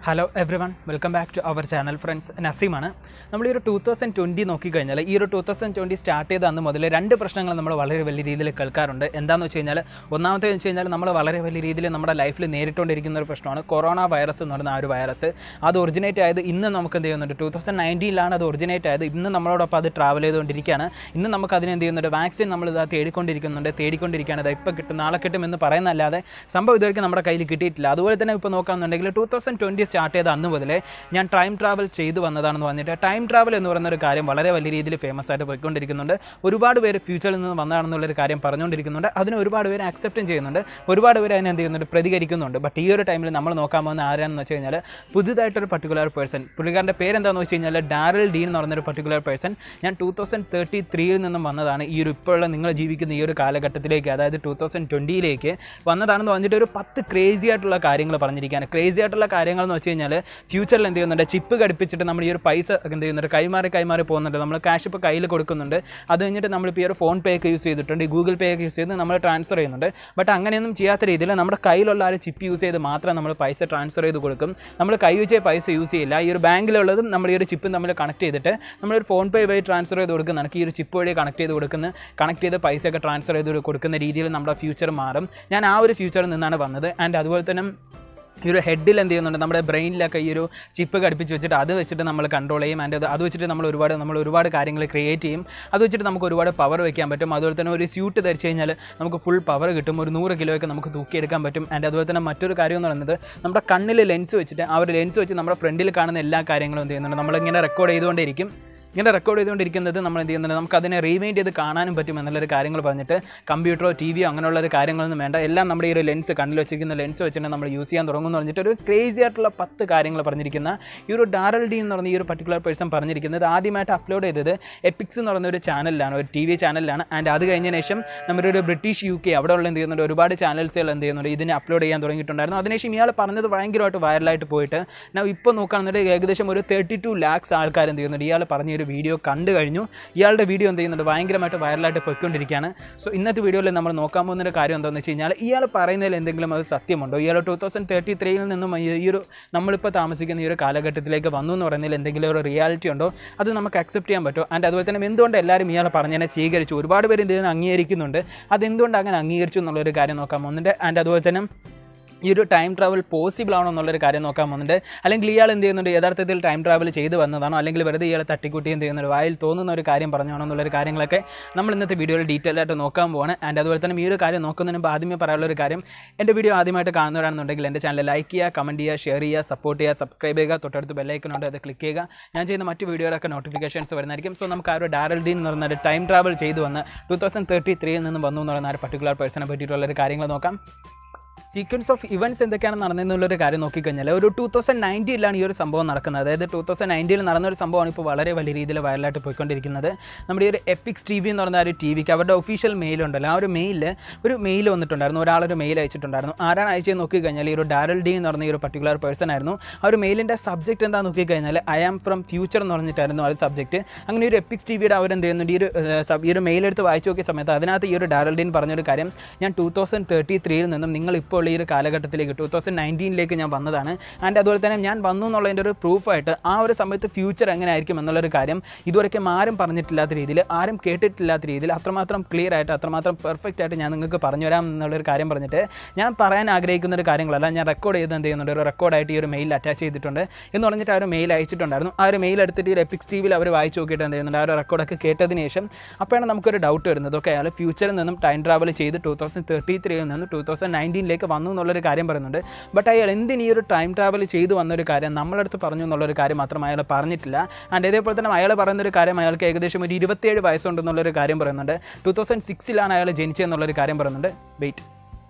hello everyone welcome back to our channel friends നസീമാണ് നമ്മൾ ഈ ഒരു ടൂ തൗസൻഡ് ട്വൻറ്റി നോക്കിക്കഴിഞ്ഞാൽ ഈ ഒരു ടൂ തൗസൻഡ് ട്വൻറ്റി സ്റ്റാർട്ട് ചെയ്ത അന്ന് മുതൽ രണ്ട് പ്രശ്നങ്ങൾ നമ്മൾ വളരെ വലിയ രീതിയിൽ കേൾക്കാറുണ്ട് എന്താണെന്ന് വെച്ച് കഴിഞ്ഞാൽ ഒന്നാമത്തെ വെച്ച് കഴിഞ്ഞാൽ നമ്മൾ വളരെ വലിയ രീതിയിൽ നമ്മുടെ ലൈഫിൽ നേരിട്ടുകൊണ്ടിരിക്കുന്ന ഒരു പ്രശ്നമാണ് കൊറോണ വൈറസ് എന്ന് പറയുന്ന ആ ഒരു വൈറസ് അത് ഒറിജിനേറ്റ് ആയത് ഇന്ന് നമുക്ക് എന്ത് ചെയ്യുന്നുണ്ട് ടൂ തൗസൻഡ് നയൻറ്റീനിലാണ് അത് ഒറിജിനേറ്റ് ആയത് ഇന്ന് നമ്മളോടൊപ്പം അത് ട്രാവൽ ചെയ്തുകൊണ്ടിരിക്കുകയാണ് ഇന്ന് നമുക്ക് അതിന് എന്ത് ചെയ്യുന്നുണ്ട് വാക്സിൻ നമ്മൾ ഇതാ തേടിക്കൊണ്ടിരിക്കുന്നുണ്ട് തേടിക്കൊണ്ടിരിക്കുകയാണ് ഇത് ഇപ്പോൾ കിട്ടും നാളെ കിട്ടും എന്ന് പറയുന്നല്ലാതെ സംഭവം ഇതുവരെയ്ക്കും നമ്മുടെ കയ്യിൽ കിട്ടിയിട്ടില്ല അതുപോലെ തന്നെ ഇപ്പോൾ നോക്കുകയാണെന്നുണ്ടെങ്കിൽ ടൂ തൗസൻഡ് ട്വൻറ്റി സ്റ്റാർട്ട് ചെയ്ത അന്ന് മുതലേ ഞാൻ ടൈം ട്രാവൽ ചെയ്തു വന്നതാണെന്ന് പറഞ്ഞിട്ട് ടൈം ട്രാവൽ എന്ന് പറയുന്ന ഒരു കാര്യം വളരെ വലിയ രീതിയിൽ ഫേമസ് ആയിട്ട് പോയിക്കൊണ്ടിരിക്കുന്നുണ്ട് ഒരുപാട് പേര് ഫ്യൂച്ചറിൽ നിന്ന് വന്നതാണെന്നുള്ളൊരു കാര്യം പറഞ്ഞുകൊണ്ടിരിക്കുന്നുണ്ട് അതിന് ഒരുപാട് പേര് അക്സെപ്റ്റും ചെയ്യുന്നുണ്ട് ഒരുപാട് പേര് അതിനെ എന്ത് ചെയ്യുന്നുണ്ട് പ്രതികരിക്കുന്നുണ്ട് ബട്ട് ഈ ഒരു ടൈമിൽ നമ്മൾ നോക്കാൻ പോകുന്ന ആരാണെന്ന് വെച്ച് കഴിഞ്ഞാൽ പുതുതായിട്ടൊരു പർട്ടിക്കുലർ പേഴ്സൺ പുള്ളിക്കാരൻ്റെ പേരെന്താണെന്ന് വെച്ച് കഴിഞ്ഞാൽ ഡാരൽ ഡീൻ എന്ന് പറയുന്നൊരു പർട്ടിക്കുലർ പേഴ്സൺ ഞാൻ ടൂ തൗസൻഡ് തേർട്ടി ത്രീയിൽ നിന്നും വന്നതാണ് ഈ ഒരു ഇപ്പോഴുള്ള നിങ്ങൾ ജീവിക്കുന്ന ഈ ഒരു കാലഘട്ടത്തിലേക്ക് അതായത് ടൂ തൗസൻഡ് ട്വൻറ്റിയിലേക്ക് വന്നതാണെന്ന് പറഞ്ഞിട്ട് ഒരു പത്ത് ക്രേസി ആയിട്ടുള്ള കാര്യങ്ങൾ പറഞ്ഞിരിക്കുകയാണ് ക്രേസി ആയിട്ടുള്ള കാര്യങ്ങൾ എന്ന് വെച്ച് കഴിഞ്ഞാൽ ഫ്യൂച്ചറിൽ എന്ത് ചെയ്യുന്നുണ്ട് ചിപ്പ് ഘടിപ്പിച്ചിട്ട് നമ്മൾ ഈ ഒരു പൈസ എന്ത് ചെയ്യുന്നുണ്ട് കൈമാറി കൈമാറി പോകുന്നുണ്ട് നമ്മൾ ക്യാഷ് ഇപ്പോൾ കയ്യിൽ കൊടുക്കുന്നുണ്ട് അത് കഴിഞ്ഞിട്ട് നമ്മളിപ്പോൾ ഈ ഒരു ഫോൺ പേ ഒക്കെ യൂസ് ചെയ്തിട്ടുണ്ട് ഈ ഗൂഗിൾ പേ ഒക്കെ യൂസ് ചെയ്ത് നമ്മൾ ട്രാൻസ്ഫർ ചെയ്യുന്നുണ്ട് ബട്ട് അങ്ങനെയൊന്നും ചെയ്യാത്ത രീതിയിൽ നമ്മുടെ കയ്യിലുള്ള ആ ഒരു ചിപ്പ് യൂസ് ചെയ്ത് മാത്രം നമ്മൾ പൈസ ട്രാൻസ്ഫർ ചെയ്ത് കൊടുക്കും നമ്മൾ കൈ വെച്ചേ പൈസ യൂസ് ചെയ്യില്ല ഈ ഒരു ബാങ്കിലുള്ളതും നമ്മൾ ഈ ഒരു ചിപ്പും തമ്മിൽ കണക്ട് ചെയ്തിട്ട് നമ്മളൊരു ഫോൺ പേ വഴി ട്രാൻസ്ഫർ ചെയ്ത് കൊടുക്കുന്ന എനിക്ക് ഈ ഒരു ചിപ്പ് വഴി കണക്ട് ചെയ്ത് കൊടുക്കുന്ന കണക്ട് ചെയ്ത് പൈസയൊക്കെ ട്രാൻസ്ഫർ ചെയ്ത് കൊടുക്കുന്ന രീതിയിൽ നമ്മുടെ ഫ്യൂച്ചർ മാറും ഞാൻ ആ ഒരു ഫ്യൂച്ചറിൽ നിന്നാണ് വന്നത് ആൻഡ് അതുപോലെ തന്നെ ഈ ഒരു ഹെഡിൽ എന്ത് ചെയ്യുന്നുണ്ട് നമ്മുടെ ബ്രെയിനിലൊക്കെ ഈ ഒരു ചിപ്പ് ഘടിപ്പിച്ച് വെച്ചിട്ട് അത് വെച്ചിട്ട് നമ്മൾ കൺട്രോൾ ചെയ്യും ആൻഡ് അത് അത് വെച്ചിട്ട് നമ്മൾ ഒരുപാട് നമ്മൾ ഒരുപാട് കാര്യങ്ങൾ ക്രിയേറ്റ് ചെയ്യും അത് വെച്ചിട്ട് നമുക്ക് ഒരുപാട് പവർ വയ്ക്കാൻ പറ്റും അതുപോലെ തന്നെ ഒരു സ്യൂട്ട് ധരിച്ച് കഴിഞ്ഞാൽ നമുക്ക് ഫുൾ പവർ കിട്ടും ഒരു നൂറ് കിലോയൊക്കെ നമുക്ക് തൂക്കിയെടുക്കാൻ പറ്റും ആൻഡ് അതുപോലെ തന്നെ മറ്റൊരു കാര്യം എന്ന് പറയുന്നത് നമ്മുടെ കണ്ണിൽ ലെൻസ് വെച്ചിട്ട് ആ ഒരു ലെൻസ് വെച്ച് നമ്മുടെ ഫ്രണ്ടിൽ കാണുന്ന എല്ലാ കാര്യങ്ങളും എന്ത് ചെയ്യുന്നുണ്ട് നമ്മളിങ്ങനെ റെക്കോർഡ് ചെയ്തുകൊണ്ടിരിക്കും ഇങ്ങനെ റെക്കോർഡ് ചെയ്തുകൊണ്ടിരിക്കുന്നത് നമ്മൾ എന്ത് ചെയ്യുന്നുണ്ട് നമുക്ക് അതിനെ റീവൈൻഡ് ചെയ്ത് കാണാനും പറ്റും എന്നുള്ളൊരു കാര്യങ്ങൾ പറഞ്ഞിട്ട് കമ്പ്യൂട്ടറോ ടി വിയോ അങ്ങനെയുള്ള ഒരു കാര്യങ്ങളൊന്നും വേണ്ട എല്ലാം നമ്മുടെ ഈ ഒരു ലെൻസ് കണ്ണിൽ വെച്ചിരിക്കുന്ന ലെൻസ് വെച്ചിട്ട് നമ്മൾ യൂസ് ചെയ്യാൻ തുടങ്ങുമെന്ന് പറഞ്ഞിട്ട് ഒരു ക്രേസി ആയിട്ടുള്ള പത്ത് കാര്യങ്ങൾ പറഞ്ഞിരിക്കുന്ന ഈ ഒരു ഡാരൽ ഡി എന്ന് പറഞ്ഞ ഈ ഒരു പർട്ടിക്കുലർ പേഴ്സൺ പറഞ്ഞിരിക്കുന്നത് ആദ്യമായിട്ട് അപ്ലോഡ് ചെയ്തത് എപ്പിക്സ് എന്ന് പറയുന്ന ഒരു ചാനലിലാണ് ഒരു ടി വി ചാനലിലാണ് ആൻഡ് അത് കഴിഞ്ഞതിന് ശേഷം നമ്മുടെ ഒരു ബ്രിട്ടീഷ് യു കെ അവിടെ ഉള്ള എന്ത് ചെയ്യുന്നുണ്ട് ഒരുപാട് ചാനൽസുകൾ എന്ത് ചെയ്യുന്നുണ്ട് ഇതിനെ അപ്ലോഡ് ചെയ്യാൻ തുടങ്ങിയിട്ടുണ്ടായിരുന്നു അതിനുശേഷം ഇയാൾ പറഞ്ഞത് ഭയങ്കരമായിട്ട് വൈറലായിട്ട് പോയിട്ട് ഞാൻ ഇപ്പോൾ നോക്കുകയാണെന്നുണ്ടെങ്കിൽ ഏകദേശം ഒരു തേർട്ടി ടു ലാക്സ് ആൾക്കാർ എന്ത് ചെയ്യുന്നുണ്ട് ഇയാൾ പറഞ്ഞ ഒരു വീഡിയോ കണ്ടു കഴിഞ്ഞു ഇയാളുടെ വീഡിയോ എന്ത് ചെയ്യുന്നുണ്ട് ഭയങ്കരമായിട്ട് വൈറലായിട്ട് പോയിക്കൊണ്ടിരിക്കുകയാണ് സോ ഇന്നത്തെ വീഡിയോയിൽ നമ്മൾ നോക്കാൻ പോകുന്ന ഒരു കാര്യം എന്താണെന്ന് വെച്ച് കഴിഞ്ഞാൽ ഇയാൾ പറയുന്നതിൽ എന്തെങ്കിലും അത് സത്യമുണ്ടോ ഇയാൾ ടൂ തൗസൻഡ് തേർട്ടി ത്രീയിൽ നിന്നും ഈ ഈ ഒരു നമ്മളിപ്പോൾ താമസിക്കുന്ന ഈ ഒരു കാലഘട്ടത്തിലേക്ക് വന്നു എന്ന് പറയുന്നതിൽ എന്തെങ്കിലും ഒരു റിയാലിറ്റി ഉണ്ടോ അത് നമുക്ക് അക്സെപ്റ്റ് ചെയ്യാൻ പറ്റുമോ ആൻഡ് അതുപോലെ തന്നെ എന്തുകൊണ്ട് എല്ലാവരും ഇയാൾ പറഞ്ഞതിനെ സ്വീകരിച്ചു ഒരുപാട് പേര് ഇതിനെ അംഗീകരിക്കുന്നുണ്ട് അതെന്തുകൊണ്ട് അങ്ങനെ അംഗീകരിച്ചു എന്നുള്ളൊരു കാര്യം നോക്കാൻ പോകുന്നുണ്ട് ആൻഡ് അതുപോലെ തന്നെ ഈ ഒരു ടൈം ട്രാവൽ പോസിബിൾ ആണോ എന്നുള്ളൊരു കാര്യം നോക്കാൻ പോകുന്നുണ്ട് അല്ലെങ്കിൽ ഇയാൾ എന്ത് ചെയ്യുന്നുണ്ട് യഥാർത്ഥത്തിൽ ടൈം ട്രാവൽ ചെയ്ത് വന്നതാണോ അല്ലെങ്കിൽ വെറുതെ ഇയാൾ തട്ടിക്കൂട്ടി എന്ത് ചെയ്യുന്നുണ്ട് വായിൽ തോന്നുന്ന ഒരു കാര്യം പറഞ്ഞാണോ എന്നുള്ളൊരു കാര്യങ്ങളൊക്കെ നമ്മൾ ഇന്നത്തെ വീഡിയോയിൽ ഡീറ്റെയിൽ ആയിട്ട് നോക്കാൻ പോവാണ് ആൻഡ് അതുപോലെ തന്നെ ഈ ഒരു കാര്യം നോക്കുന്നതിന് മുമ്പ് ആദ്യമേ പറയാനുള്ള ഒരു കാര്യം എൻ്റെ വീഡിയോ ആദ്യമായിട്ട് കാണുന്നവരാണെന്നുണ്ടെങ്കിൽ എൻ്റെ ചാനൽ ലൈക്ക് ചെയ്യുക കമൻറ്റ് ചെയ്യുക ഷെയർ ചെയ്യുക സപ്പോർട്ട് ചെയ്യുക സബ്സ്ക്രൈബ് ചെയ്യുക തൊട്ടടുത്ത് ബെല്ലൈക്കനുണ്ട് അത് ക്ലിക്ക് ചെയ്യുക ഞാൻ ചെയ്യുന്ന മറ്റ് വീഡിയോയിലൊക്കെ നോട്ടിഫിക്കേഷൻസ് വരുന്നതായിരിക്കും സോ നമുക്ക് ആ ഒരു ഡാരൽ ഡീൻ എന്ന് പറയുന്ന ടൈം ട്രാവൽ ചെയ്തു വന്ന് ടൂ തൗസൻഡ് തേർട്ടി ത്രീയിൽ നിന്ന് വന്നു എന്ന് പറയുന്ന ആ ഒരു പർട്ടിക്കുലർ പേഴ്സണെ പറ്റിയിട്ടുള്ള ഒരു കാര്യങ്ങൾ നോക്കാം സീക്വൻസ് ഓഫ് ഇവൻറ്റ്സ് എന്തൊക്കെയാണ് നടന്നതെന്നുള്ളൊരു കാര്യം നോക്കിക്കഴിഞ്ഞാൽ ഒരു ടൂ തൗസൻഡ് നയൻറ്റീനിലാണ് ഈ ഒരു സംഭവം നടക്കുന്നത് അതായത് ടൂ തൗസൻഡ് നയൻറ്റീനിൽ നടന്ന ഒരു സംഭവമാണ് ഇപ്പോൾ വളരെ വലിയ രീതിയിൽ വൈറലായിട്ട് പോയിക്കൊണ്ടിരിക്കുന്നത് നമ്മുടെ ഈ ഒരു എപ്പിക്സ് ടി വി എന്ന് പറഞ്ഞ ആ ഒരു ടി വിക്ക് അവരുടെ ഒഫീഷ്യൽ മെയിൽ ഉണ്ടല്ലോ ആ ഒരു മെയിലിൽ ഒരു മെയിൽ വന്നിട്ടുണ്ടായിരുന്നു ഒരാളൊരു മെയിൽ അയച്ചിട്ടുണ്ടായിരുന്നു ആരാണ് അയച്ചത് നോക്കിക്കഴിഞ്ഞാൽ ഈ ഒരു ഡാരൽ ഡി എന്ന് പറഞ്ഞ ഈ ഒരു പർട്ടിക്കുലർ പേഴ്സൺ ആയിരുന്നു ആ ഒരു മെയിലിൻ്റെ സബ്ജക്റ്റ് എന്താ നോക്കിക്കഴിഞ്ഞാൽ ഐ ആം ഫ്രം ഫ്യൂച്ചർ എന്ന് പറഞ്ഞിട്ടായിരുന്നു ആ ഒരു സബ്ജക്റ്റ് അങ്ങനെ ഒരു എപ്പിക്സ് ടി വിയുടെ അവരെന്ത് ചെയ്യുന്നുണ്ട് ഈ ഒരു ഏഹ്, സബ്- ഈ ഒരു മെയിൽ എടുത്ത് വായിച്ചു നോക്കിയ സമയത്ത് അതിനകത്ത് ഈ ഒരു ഡാരൽ ഡീൻ പറഞ്ഞൊരു കാര്യം ഞാൻ ടൂ തൗസൻഡ് തേർട്ടി ത്രീയിൽ നിന്നും നിങ്ങൾ ഇപ്പോൾ ഉള്ള ഈ ഒരു കാലഘട്ടത്തിലേക്ക് ടൂ തൗസൻഡ് നയൻറ്റീനിലേക്ക് ഞാൻ വന്നതാണ് ആൻഡ് അതുപോലെ തന്നെ ഞാൻ വന്നു എന്നുള്ളതിൻ്റെ ഒരു പ്രൂഫായിട്ട് ആ ഒരു സമയത്ത് ഫ്യൂച്ചർ എങ്ങനെ ആയിരിക്കും എന്നുള്ളൊരു കാര്യം ഇതുവരെയ്ക്കും ആരും പറഞ്ഞിട്ടില്ലാത്ത രീതിയിൽ ആരും കേട്ടിട്ടില്ലാത്ത രീതിയിൽ അത്രമാത്രം ക്ലിയർ ആയിട്ട് അത്രമാത്രം പെർഫെക്റ്റ് ആയിട്ട് ഞാൻ നിങ്ങൾക്ക് പറഞ്ഞു തരാം എന്നുള്ളൊരു കാര്യം പറഞ്ഞിട്ട് ഞാൻ പറയാൻ ആഗ്രഹിക്കുന്ന ഒരു കാര്യങ്ങളല്ല ഞാൻ റെക്കോർഡ് ചെയ്ത് എന്ത് ചെയ്യുന്നുണ്ട് ഒരു റെക്കോർഡായിട്ട് ഈ ഒരു മെയിൽ അറ്റാച്ച് ചെയ്തിട്ടുണ്ട് എന്ന് പറഞ്ഞിട്ട് ആ ഒരു മെയിൽ അയച്ചിട്ടുണ്ടായിരുന്നു ആ ഒരു മെയിൽ എടുത്തിട്ട് ഈ എപ്പിക്സ് ടി വിയിൽ അവർ വായിച്ച് നോക്കിയിട്ട് എന്ത് ചെയ്യുന്നുണ്ട് ആ ഒരു റെക്കോർഡൊക്കെ കേട്ടതിന് ശേഷം അപ്പോഴാണ് നമുക്കൊരു ഡൗട്ട് വരുന്നത് ഓക്കെ അയാൾ ഫ്യൂച്ചറിൽ നിന്നും ടൈം ട്രാവൽ ചെയ്ത് ടൂ തൗസൻഡ് തേർട്ടി ത്രീയിൽ നിന്ന് ടൂ തൗസൻഡ് നയൻറ്റീനിലേക്ക് വന്നു എന്നുള്ളൊരു കാര്യം പറയുന്നുണ്ട് ബട്ട് അയാൾ എന്തിന് ഈ ഒരു ടൈം ട്രാവൽ ചെയ്തു വന്നൊരു കാര്യം നമ്മളടുത്ത് പറഞ്ഞു എന്നുള്ളൊരു കാര്യം മാത്രം അയാൾ പറഞ്ഞിട്ടില്ല ആൻഡ് ഇതേപോലെ തന്നെ അയാൾ പറയുന്ന ഒരു കാര്യം അയാൾക്ക് ഏകദേശം ഒരു ഇരുപത്തിയേഴ് വയസ്സുണ്ടെന്നുള്ളൊരു കാര്യം പറയുന്നുണ്ട് ടൂ തൗസൻഡ് സിക്സിലാണ് അയാൾ ജനിച്ചതെന്നുള്ളൊരു കാര്യം പറയുന്നുണ്ട് വെയിറ്റ്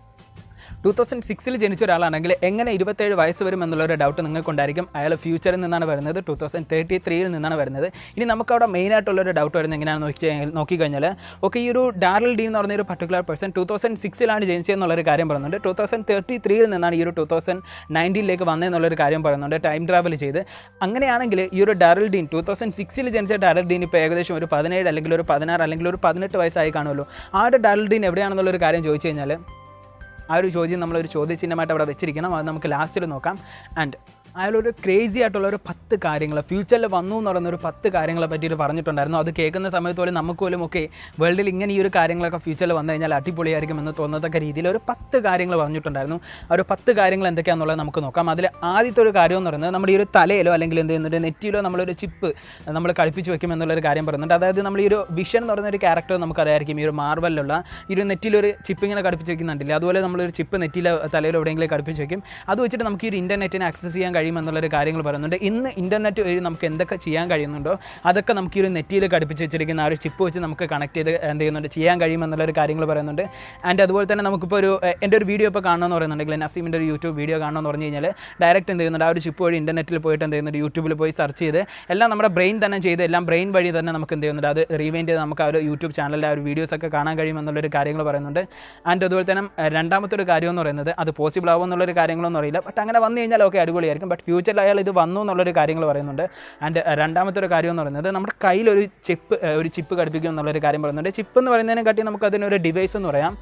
ടൂ തൗസൻഡ് സിക്സിൽ ജനിച്ച ഒരാളാണെങ്കിൽ എങ്ങനെ ഇരുപത്തേഴ് വയസ്സ് വരും എന്നുള്ളൊരു ഡൗട്ട് നിങ്ങൾക്കുണ്ടായിരിക്കും അയാൾ ഫ്യൂച്ചറിൽ നിന്നാണ് വരുന്നത് ടൂ തൗസൻഡ് തേർട്ടി ത്രീയിൽ നിന്നാണ് വരുന്നത് ഇനി നമുക്ക് അവിടെ മെയിനായിട്ടുള്ളൊരു ഡൗട്ട് വരുന്നത് എങ്ങനെയാണെന്ന് നോക്കി നോക്കിക്കഴിഞ്ഞാൽ ഓക്കെ ഈ ഒരു ഡാരൽ ഡി എന്ന് പറഞ്ഞ ഒരു പർട്ടിക്കുലർ പേഴ്സൺ ടൂ തൗസൻഡ് സിക്സിലാണ് ജനിച്ചതെന്നുള്ളൊരു കാര്യം പറയുന്നുണ്ട് ടൂ തൗസൻഡ് തേർട്ടി ത്രീയിൽ നിന്നാണ് ഈ ഒരു ടൂ തൗസൻഡ് നയൻറ്റീനിലേക്ക് വന്നതെന്നുള്ളൊരു കാര്യം പറയുന്നുണ്ട് ടൈം ട്രാവൽ ചെയ്ത് അങ്ങനെയാണെങ്കിൽ ഈ ഒരു ഡാരൽ ഡീൻ ടൂ തൗസൻഡ് സിക്സിൽ ജനിച്ച ഡാരൽ ഡീൻ ഇപ്പോൾ ഏകദേശം ഒരു പതിനേഴ് അല്ലെങ്കിൽ ഒരു പതിനാറ് അല്ലെങ്കിൽ ഒരു പതിനെട്ട് വയസ്സായി കാണുമല്ലോ ആ ഒരു ഡാരൽ ഡീൻ എവിടെയാണെന്നുള്ളൊരു കാര്യം ചോദിച്ചു കഴിഞ്ഞാൽ ആ ഒരു ചോദ്യം നമ്മളൊരു ചോദ്യചിഹ്നമായിട്ട് അവിടെ വെച്ചിരിക്കണം അത് നമുക്ക് ലാസ്റ്റിൽ നോക്കാം ആൻഡ് അയാളൊരു ക്രേസി ആയിട്ടുള്ള ഒരു പത്ത് കാര്യങ്ങൾ ഫ്യൂച്ചറിൽ വന്നു എന്ന് പറയുന്ന ഒരു പത്ത് കാര്യങ്ങളെ പറ്റിയിട്ട് പറഞ്ഞിട്ടുണ്ടായിരുന്നു അത് കേൾക്കുന്ന സമയത്ത് പോലും നമുക്ക് പോലും ഒക്കെ വേൾഡിൽ ഇങ്ങനെ ഈ ഒരു കാര്യങ്ങളൊക്കെ ഫ്യൂച്ചറിൽ വന്നു കഴിഞ്ഞാൽ അടിപൊളിയായിരിക്കും എന്ന് തോന്നത്തക്ക രീതിയിൽ ഒരു പത്ത് കാര്യങ്ങൾ പറഞ്ഞിട്ടുണ്ടായിരുന്നു ആ ഒരു പത്ത് കാര്യങ്ങൾ എന്തൊക്കെയാണെന്നുള്ളത് നമുക്ക് നോക്കാം അതിൽ ആദ്യത്തെ ഒരു കാര്യം എന്ന് പറയുന്നത് നമ്മുടെ ഈ ഒരു തലയിലോ അല്ലെങ്കിൽ എന്ത് ചെയ്യുന്നുണ്ട് നെറ്റിയിലോ നമ്മളൊരു ചിപ്പ് നമ്മൾ കളിപ്പിച്ച് വെക്കും എന്നുള്ളൊരു കാര്യം പറയുന്നുണ്ട് അതായത് നമ്മൾ ഈ ഒരു വിഷൻ എന്ന് പറയുന്ന ഒരു ക്യാരക്ടർ നമുക്കറിയായിരിക്കും ഈ ഒരു മാർവലിലുള്ള ഈ ഒരു നെറ്റിലൊരു ചിപ്പ് ഇങ്ങനെ ഘടിപ്പിച്ച് വെക്കുന്നുണ്ടില്ല അതുപോലെ നമ്മളൊരു ചിപ്പ് നെറ്റിയിലെ തലയിൽ എവിടെയെങ്കിലും ഘടിപ്പിച്ച് വെക്കും അത് വെച്ചിട്ട് നമുക്ക് ഈ ഒരു ഇൻ്റർനെറ്റിനെ ആക്സസ് ചെയ്യാൻ കഴിയുമെന്നുള്ളൊരു കാര്യങ്ങൾ പറയുന്നുണ്ട് ഇന്ന് ഇൻ്റർനെറ്റ് വഴി നമുക്ക് എന്തൊക്കെ ചെയ്യാൻ കഴിയുന്നുണ്ടോ അതൊക്കെ നമുക്ക് ഈ ഒരു നെറ്റിയിൽ ഘടിപ്പിച്ച് വെച്ചിരിക്കുന്ന ആ ഒരു ചിപ്പ് വെച്ച് നമുക്ക് കണക്ട് ചെയ്ത് എന്ത് ചെയ്യുന്നുണ്ട് ചെയ്യാൻ കഴിയുമെന്നുള്ളൊരു കാര്യങ്ങൾ പറയുന്നുണ്ട് ആൻഡ് അതുപോലെ തന്നെ നമുക്കിപ്പോൾ ഒരു എ- എൻ്റെ ഒരു വീഡിയോ ഇപ്പോൾ കാണണമെന്ന് പറയുന്നുണ്ടെങ്കിൽ നസീമിൻ്റെ ഒരു യൂട്യൂബ് വീഡിയോ കാണണമെന്ന് പറഞ്ഞു കഴിഞ്ഞാൽ ഡയറക്റ്റ് എന്ത് ചെയ്യുന്നുണ്ട് ആ ഒരു ചിപ്പ് വഴി ഇൻ്റർനെറ്റിൽ പോയിട്ട് എന്ത് ചെയ്യുന്നുണ്ട് യൂട്യൂബിൽ പോയി സെർച്ച് ചെയ്ത് എല്ലാം നമ്മുടെ ബ്രെയിൻ തന്നെ ചെയ്ത് എല്ലാം ബ്രെയിൻ വഴി തന്നെ നമുക്ക് എന്ത് ചെയ്യുന്നുണ്ട് അത് റീവൈൻഡ് ചെയ്ത് നമുക്ക് ആ ഒരു യൂട്യൂബ് ചാനലിലെ ആ ഒരു വീഡിയോസ് ഒക്കെ കാണാൻ കഴിയുമെന്നുള്ളൊരു കാര്യങ്ങൾ പറയുന്നുണ്ട് ആൻഡ് അതുപോലെ തന്നെ അഹ് രണ്ടാമത്തെ ഒരു കാര്യം എന്ന് പറയുന്നത് അത് പോസിബിൾ ആവും എന്നുള്ളൊരു കാര്യങ്ങളൊന്നും അറിയില്ല ബട്ട് അങ്ങനെ വന്നു കഴിഞ്ഞാൽ ഓക്കെ അടിപൊളിയായിരിക്കും ബട്ട് ഫ്യൂച്ചറിൽ അയാൾ ഇത് വന്നു എന്നുള്ളൊരു കാര്യങ്ങൾ പറയുന്നുണ്ട് ആൻഡ് രണ്ടാമത്തെ ഒരു കാര്യം എന്ന് പറയുന്നത് നമ്മുടെ കയ്യിൽ ഒരു ചിപ്പ് ഒരു ചിപ്പ് ഘടിപ്പിക്കും എന്നുള്ളൊരു കാര്യം പറയുന്നുണ്ട് ചിപ്പ് എന്ന് പറയുന്നതിനെക്കാട്ടി നമുക്ക് അതിനൊരു ഡിവൈസ് എന്ന് പറയാം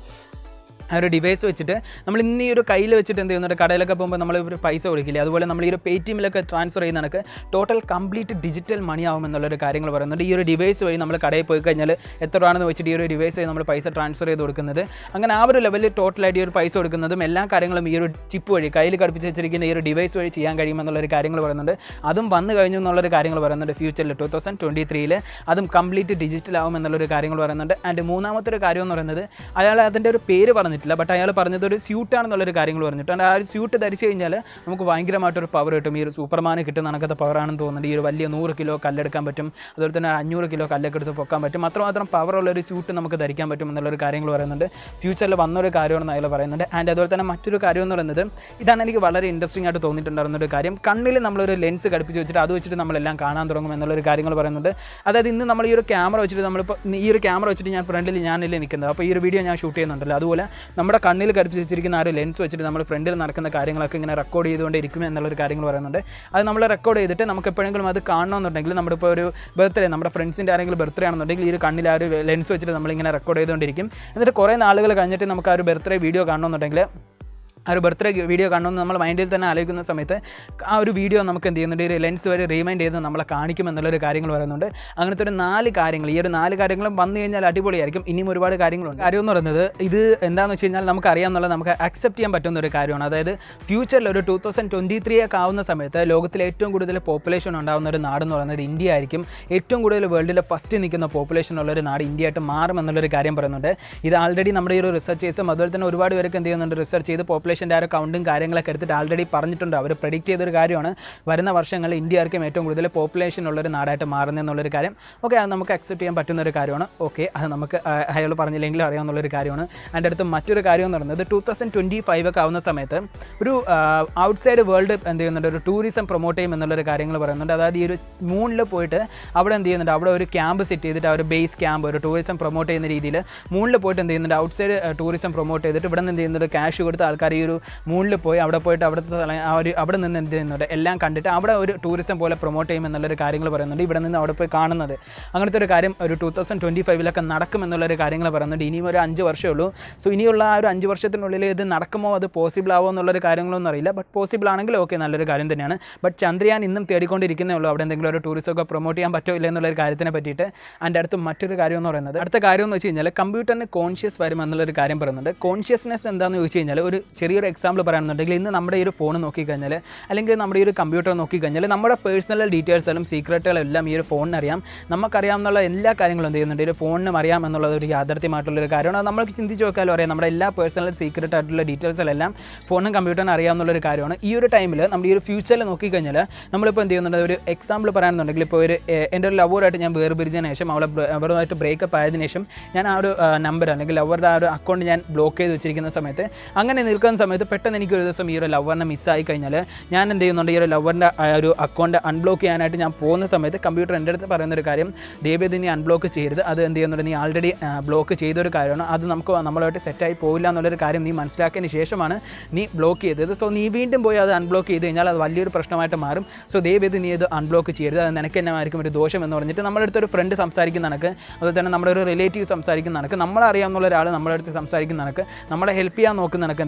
ആ ഒരു ഡിവൈസ് വെച്ചിട്ട് നമ്മൾ ഇന്ന് ഈ ഒരു കയ്യിൽ വെച്ചിട്ട് എന്ത് ചെയ്യുന്നുണ്ട് കടയിലൊക്കെ പോകുമ്പോൾ നമ്മൾ ഒരു പൈസ കൊടുക്കില്ല അതുപോലെ നമ്മൾ ഈ ഒരു പേ ടി എമ്മിലൊക്കെ ട്രാൻസ്ഫർ ചെയ്യുന്ന കണക്ക് ടോട്ടൽ കംപ്ലീറ്റ് ഡിജിറ്റൽ മണി ആവും എന്നുള്ളൊരു കാര്യങ്ങൾ പറയുന്നുണ്ട് ഈ ഒരു ഡിവൈസ് വഴി നമ്മൾ കടയിൽ പോയി കഴിഞ്ഞാൽ എത്ര രൂപയാണെന്ന് വെച്ചിട്ട് ഈ ഒരു ഡിവൈസ് വഴി നമ്മൾ പൈസ ട്രാൻസ്ഫർ ചെയ്ത് കൊടുക്കുന്നത് അങ്ങനെ ആ ഒരു ലെവലിൽ ടോട്ടലായിട്ട് ഈ ഒരു പൈസ കൊടുക്കുന്നതും എല്ലാ കാര്യങ്ങളും ഈ ഒരു ചിപ്പ് വഴി കയ്യിൽ ഘടിപ്പിച്ച് വെച്ചിരിക്കുന്ന ഈ ഒരു ഡിവൈസ് വഴി ചെയ്യാൻ കഴിയുമെന്നുള്ളൊരു കാര്യങ്ങൾ പറയുന്നുണ്ട് അതും വന്നു കഴിഞ്ഞു എന്നുള്ളൊരു കാര്യങ്ങൾ പറയുന്നുണ്ട് ഫ്യൂച്ചറിൽ ടു തൗസൻഡ് ട്വൻറ്റി ത്രീയിൽ അതും കംപ്ലീറ്റ് ഡിജിറ്റൽ ആവും എന്നുള്ളൊരു കാര്യങ്ങൾ പറയുന്നുണ്ട് ആൻഡ് മൂന്നാമത്തെ ഒരു കാര്യം എന്ന് പറയുന്നത് അയാൾ അതിൻ്റെ ഒരു പേര് പറഞ്ഞിട്ടില്ല ബട്ട് അയാൾ പറഞ്ഞത് ഒരു സ്യൂട്ടാണെന്നുള്ളൊരു കാര്യങ്ങൾ പറഞ്ഞിട്ടുണ്ട് ആ ഒരു സ്യൂട്ട് ധരിച്ചു കഴിഞ്ഞാൽ നമുക്ക് ഭയങ്കരമായിട്ടൊരു പവർ കിട്ടും ഈ ഒരു സൂപ്പർമാന് കിട്ടുന്ന കണക്കത്തെ പവറാണെന്ന് തോന്നുന്നുണ്ട് ഈ ഒരു വലിയ നൂറ് കിലോ കല്ലെടുക്കാൻ പറ്റും അതുപോലെ തന്നെ അഞ്ഞൂറ് കിലോ കല്ലൊക്കെ എടുത്ത് പൊക്കാൻ പറ്റും അത്രമാത്രം പവറുള്ള ഒരു സ്യൂട്ട് നമുക്ക് ധരിക്കാൻ പറ്റും എന്നുള്ളൊരു കാര്യങ്ങൾ പറയുന്നുണ്ട് ഫ്യൂച്ചറിൽ വന്നൊരു കാര്യമാണെന്ന് അയാൾ പറയുന്നുണ്ട് ആൻഡ് അതുപോലെ തന്നെ മറ്റൊരു കാര്യം എന്ന് പറയുന്നത് ഇതാണ് എനിക്ക് വളരെ ഇൻട്രസ്റ്റിംഗ് ആയിട്ട് തോന്നിയിട്ടുണ്ടായിരുന്ന ഒരു കാര്യം കണ്ണിൽ നമ്മളൊരു ലെൻസ് ഘടിപ്പിച്ച് വെച്ചിട്ട് അത് വെച്ചിട്ട് നമ്മളെല്ലാം കാണാൻ തുടങ്ങും എന്നുള്ളൊരു കാര്യങ്ങൾ പറയുന്നുണ്ട് അതായത് ഇന്ന് നമ്മൾ ഈ ഒരു ക്യാമറ വെച്ചിട്ട് നമ്മളിപ്പോൾ ഈ ഒരു ക്യാമറ വെച്ചിട്ട് ഞാൻ ഫ്രണ്ടിൽ ഞാനല്ലേ നിൽക്കുന്നത് അപ്പോൾ ഈ ഒരു വീഡിയോ ഞാൻ ഷൂട്ട് ചെയ്യുന്നുണ്ടല്ലോ അതുപോലെ നമ്മുടെ കണ്ണിൽ ഘടിപ്പിച്ച് വെച്ചിരിക്കുന്ന ആ ഒരു ലെൻസ് വെച്ചിട്ട് നമ്മൾ ഫ്രണ്ടിൽ നടക്കുന്ന കാര്യങ്ങളൊക്കെ ഇങ്ങനെ റെക്കോർഡ് ചെയ്തുകൊണ്ട് ഇരിക്കും എന്നുള്ളൊരു കാര്യങ്ങൾ പറയുന്നുണ്ട് അത് നമ്മൾ റെക്കോർഡ് ചെയ്തിട്ട് നമുക്ക് എപ്പോഴെങ്കിലും അത് കാണണമെന്നുണ്ടെങ്കിൽ നമ്മുടെ ഇപ്പോൾ ഒരു ബർത്ത്ഡേ നമ്മുടെ ഫ്രണ്ട്സിൻ്റെ ആരെങ്കിലും ബർത്ത്ഡേ ആണെന്നുണ്ടെങ്കിൽ ഈ ഒരു കണ്ണിൽ ആ ഒരു ലെൻസ് വെച്ചിട്ട് നമ്മളിങ്ങനെ റെക്കോർഡ് ചെയ്തുകൊണ്ടിരിക്കും എന്നിട്ട് കുറേ നാളുകൾ കഴിഞ്ഞിട്ട് നമുക്ക് ആ ഒരു ബർത്ത്ഡേ വീഡിയോ കാണണമെന്നുണ്ടെങ്കിൽ ആ ഒരു ബർത്ത്ഡേ വീഡിയോ കാണണമെന്ന് നമ്മൾ മൈൻഡിൽ തന്നെ ആലോചിക്കുന്ന സമയത്ത് ആ ഒരു വീഡിയോ നമുക്ക് എന്ത് ചെയ്യുന്നുണ്ട് ഒരു ലെൻസ് വരെ റീമൈൻഡ് ചെയ്ത് നമ്മളെ കാണിക്കും എന്നുള്ളൊരു കാര്യങ്ങൾ പറയുന്നുണ്ട് അങ്ങനത്തെ ഒരു നാല് കാര്യങ്ങൾ ഈ ഒരു നാല് കാര്യങ്ങളും വന്നു കഴിഞ്ഞാൽ അടിപൊളിയായിരിക്കും ഇനിയും ഒരുപാട് കാര്യങ്ങളുണ്ട് കാര്യം എന്ന് പറയുന്നത് ഇത് എന്താണെന്ന് വെച്ച് കഴിഞ്ഞാൽ നമുക്ക് അറിയാമെന്നുള്ളത് നമുക്ക് അക്സെപ്റ്റ് ചെയ്യാൻ പറ്റുന്ന ഒരു കാര്യമാണ് അതായത് ഫ്യൂച്ചറിൽ ഒരു ടൂ തൗസൻഡ് ട്വൻറ്റി ത്രീ ഒക്കെ ആവുന്ന സമയത്ത് ലോകത്തിലെ ഏറ്റവും കൂടുതൽ പോപ്പുലേഷൻ ഉണ്ടാകുന്ന ഒരു നാടെന്ന് പറയുന്നത് ഇന്ത്യ ആയിരിക്കും ഏറ്റവും കൂടുതൽ വേൾഡിലെ ഫസ്റ്റ് നിൽക്കുന്ന പോപ്പുലേഷൻ ഉള്ള ഒരു നാട് ഇന്ത്യ ആയിട്ട് മാറും എന്നുള്ളൊരു കാര്യം പറയുന്നുണ്ട് ഇത് ആൾറെഡി നമ്മുടെ ഈ ഒരു റിസർച്ചേഴ്സും അതുപോലെ തന്നെ ഒരുപാട് പേർക്ക് എന്ത് ചെയ്യുന്നുണ്ട് റിസർച്ച് ചെയ്ത് പോപ്പുലേഷൻ്റെ ആ ഒരു കൗണ്ടും കാര്യങ്ങളൊക്കെ എടുത്തിട്ട് ആൾറെഡി പറഞ്ഞിട്ടുണ്ട് അവർ പ്രെഡിക്റ്റ് ചെയ്തൊരു കാര്യമാണ് വരുന്ന വർഷങ്ങളിൽ ഇന്ത്യ ആയിരിക്കും ഏറ്റവും കൂടുതൽ പോപ്പുലേഷൻ ഉള്ളൊരു നാടായിട്ട് മാറുന്നതെന്നുള്ളൊരു കാര്യം ഓക്കെ അത് നമുക്ക് അക്സെപ്റ്റ് ചെയ്യാൻ പറ്റുന്ന ഒരു കാര്യമാണ് ഓക്കെ അത് നമുക്ക് ആ, അയാൾ പറഞ്ഞില്ലെങ്കിലും അറിയാവുന്നുള്ളൊരു കാര്യമാണ് അതിൻ്റെ അടുത്ത് മറ്റൊരു കാര്യം എന്ന് പറയുന്നത് ടൂ തൗസൻഡ് ട്വൻറ്റി ഫൈവ് ഒക്കെ ആവുന്ന സമയത്ത് ഒരു ഔട്ട്സൈഡ് വേൾഡ് എന്ത് ചെയ്യുന്നുണ്ട് ഒരു ടൂറിസം പ്രൊമോട്ട് ചെയ്യും എന്നുള്ളൊരു കാര്യങ്ങൾ പറയുന്നുണ്ട് അതായത് ഈ ഒരു മൂണിൽ പോയിട്ട് അവിടെ എന്ത് ചെയ്യുന്നുണ്ട് അവിടെ ഒരു ക്യാമ്പ് സെറ്റ് ചെയ്തിട്ട് ആ ഒരു ബേസ് ക്യാമ്പ് ഒരു ടൂറിസം പ്രൊമോട്ട് ചെയ്യുന്ന രീതിയിൽ മൂണിൽ പോയിട്ട് എന്ത് ചെയ്യുന്നുണ്ട് ഔട്ട്സൈഡ് ടൂറിസം പ്രൊമോട്ട് ചെയ്തിട്ട് ഇവിടെ നിന്ന് എന്ത് ചെയ്യുന്നുണ്ട് ക്യാഷ് കൊടുത്ത ആൾക്കാർ ഈ ഒരു മൂണിൽ പോയി അവിടെ പോയിട്ട് അവിടുത്തെ സ്ഥലം ആ ഒരു അവിടെ നിന്ന് എന്ത് ചെയ്യുന്നുണ്ട് എല്ലാം കണ്ടിട്ട് അവിടെ ഒരു ടൂറിസം പോലെ പ്രൊമോട്ട് ചെയ്യും എന്നുള്ളൊരു കാര്യങ്ങൾ പറയുന്നുണ്ട് ഇവിടെ നിന്ന് അവിടെ പോയി കാണുന്നത് അങ്ങനത്തെ ഒരു കാര്യം ഒരു ടൂ തൗസൻഡ് ട്വൻറ്റി ഫൈവിലൊക്കെ നടക്കും എന്നുള്ളൊരു കാര്യങ്ങൾ പറയുന്നുണ്ട് ഇനിയും ഒരു അഞ്ച് വർഷമേ ഉള്ളൂ സോ ഇനിയുള്ള ആ ഒരു അഞ്ച് വർഷത്തിനുള്ളിൽ ഇത് നടക്കുമോ അത് പോസിബിൾ ആവുമോ എന്നുള്ളൊരു കാര്യങ്ങളൊന്നും അറിയില്ല ബട്ട് പോസിബിൾ ആണെങ്കിൽ ഓക്കെ നല്ലൊരു കാര്യം തന്നെയാണ് ബട്ട് ചന്ദ്രയാൻ ഇന്നും തേടിക്കൊണ്ടിരിക്കുന്നേ ഉള്ളൂ അവിടെ എന്തെങ്കിലും ഒരു ടൂറിസം ഒക്കെ പ്രൊമോട്ട് ചെയ്യാൻ പറ്റോ ഇല്ല എന്നുള്ളൊരു കാര്യത്തിനെ പറ്റിയിട്ട് അതിൻ്റെ അടുത്ത് മറ്റൊരു കാര്യം എന്ന് പറയുന്നത് അടുത്ത കാര്യം എന്ന് വെച്ച് കഴിഞ്ഞാൽ കമ്പ്യൂട്ടറിന് കോൺഷ്യസ് വരും എന്നുള്ളൊരു കാര്യം പറയുന്നുണ്ട് കോൺഷ്യസ്നെസ് എന്താണെന്ന് ചോദിച്ചു കഴിഞ്ഞാൽ ഒരു ചെറിയൊരു എക്സാമ്പിൾ പറയുകയാണെന്നുണ്ടെങ്കിൽ ഇന്ന് നമ്മുടെ ഈ ഒരു ഫോൺ നോക്കിക്കഴിഞ്ഞാൽ അല്ലെങ്കിൽ നമ്മുടെ ഈ ഒരു കമ്പ്യൂട്ടർ നോക്കിക്കഴിഞ്ഞാൽ നമ്മുടെ പേഴ്സണൽ ഡീറ്റെയിൽസും സീക്രട്ടുകളും എല്ലാം ഈ ഒരു ഫോണിന് അറിയാം നമുക്കറിയാവുന്ന എല്ലാ കാര്യങ്ങളും എന്ത് ചെയ്യുന്നുണ്ട് ഈ ഒരു ഫോണിനും അറിയാം എന്നുള്ളത് ഒരു യാഥാർത്ഥ്യമായിട്ടുള്ളൊരു കാര്യമാണ് അത് നമ്മൾക്ക് ചിന്തിച്ച് നോക്കാലും അറിയാം നമ്മുടെ എല്ലാ പേഴ്സണൽ സീക്രട്ട് ആയിട്ടുള്ള ഡീറ്റെയിൽസിലെല്ലാം ഫോണും കമ്പ്യൂട്ടറിനും അറിയാവുന്നുള്ളൊരു കാര്യമാണ് ഈ ഒരു ടൈമിൽ നമ്മുടെ ഈ ഒരു ഫ്യൂച്ചറിൽ നോക്കിക്കഴിഞ്ഞാൽ നമ്മളിപ്പോൾ എന്ത് ചെയ്യുന്നുണ്ട് ഒരു എക്സാമ്പിൾ പറയുകയാണെന്നുണ്ടെങ്കിൽ ഇപ്പോൾ ഒരു ഏഹ്, എൻ്റെ ഒരു ലവറായിട്ട് ഞാൻ വേർപിരിച്ചതിന് ശേഷം അവളെ ബ്ര- അവരുമായിട്ട് ബ്രേക്കപ്പ് ആയതിനു ശേഷം ഞാൻ ആ ഒരു നമ്പർ അല്ലെങ്കിൽ ലവറുടെ ആ ഒരു അക്കൗണ്ട് ഞാൻ ബ്ലോക്ക് ചെയ്ത് വെച്ചിരിക്കുന്ന സമയത്ത് അങ്ങനെ നിൽക്കുന്ന സമയത്ത് പെട്ടെന്ന് എനിക്ക് ഒരു ദിവസം ഈ ഒരു ലവറിനെ മിസ്സായി കഴിഞ്ഞാൽ ഞാൻ എന്ത് ചെയ്യുന്നുണ്ട് ഈ ഒരു ലവറിൻ്റെ ഒരു അക്കൗണ്ട് അൺബ്ലോക്ക് ചെയ്യാനായിട്ട് ഞാൻ പോകുന്ന സമയത്ത് കമ്പ്യൂട്ടർ എൻ്റെ അടുത്ത് പറയുന്ന ഒരു കാര്യം ദയവേത് നീ അൺബ്ലോക്ക് ചെയ്യരുത് അത് എന്ത് ചെയ്യുന്നുണ്ട് നീ ആൾറെഡി ബ്ലോക്ക് ചെയ്തൊരു കാര്യമാണ് അത് നമുക്ക് നമ്മളുമായിട്ട് സെറ്റായി പോയില്ല എന്നുള്ളൊരു കാര്യം നീ മനസ്സിലാക്കിയതിന് ശേഷമാണ് നീ ബ്ലോക്ക് ചെയ്തത് സോ നീ വീണ്ടും പോയി അത് അൺബ്ലോക്ക് ചെയ്ത് കഴിഞ്ഞാൽ അത് വലിയൊരു പ്രശ്നമായിട്ട് മാറും സോ ദയവേത് നീ ഇത് അൺബ്ലോക്ക് ചെയ്യരുത് അത് നിനക്ക് തന്നെ ആയിരിക്കും ഒരു ദോഷം എന്ന് പറഞ്ഞിട്ട് നമ്മുടെ അടുത്ത് ഒരു ഫ്രണ്ട് സംസാരിക്കുന്ന കണക്ക് അതുപോലെ തന്നെ നമ്മുടെ ഒരു റിലേറ്റീവ് സംസാരിക്കുന്ന കണക്ക് നമ്മളറിയാവുന്ന ഒരാൾ നമ്മുടെ അടുത്ത് സംസാരിക്കുന്ന കണക്ക് നമ്മളെ ഹെൽപ്പ് ചെയ്യാൻ നോക്കുന്ന കണക്ക് എന്ത് ചെയ്യുന്നുണ്ട്